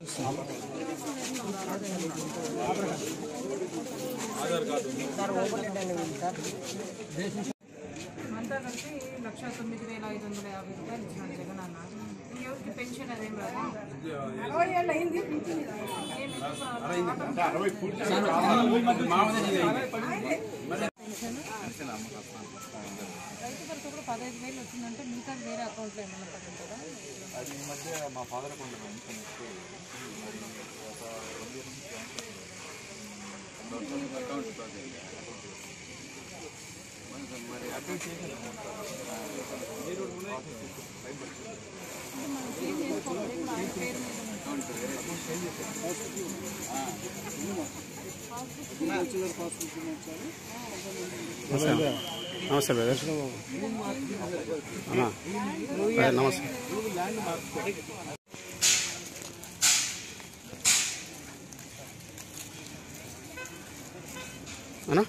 అంతా కలిపి లక్ష తొమ్మిది వేల ఐదు వందల యాభై రూపాయలు ఇచ్చినాడు జగన్ అన్న ఎవరికి పెన్షన్ అదేం రాదు అరవై ఏళ్ళు అయింది పింఛన్ ఏం ఎందుకు రాదు? రైతు భరోసా కూడా పదహైదు వేలు వచ్చిందంటే మిగతా వేరే అకౌంట్లో ఏమైనా పడింది కదా అది ఈ మధ్య మా ఫాదర్ కొండ పెన్షన్ ఇస్తే మరి ఒక రెండు ఇయర్ నుంచి బ్యాంక్ అకౌంట్ మరి అటు చేసి మనం చేంజ్ చేసుకోవాలి ఇప్పుడు ఆయన పేరు మీద ఉంది. నమస్తే బ్రదర్ అన్నా అదే నమస్తే అన్నా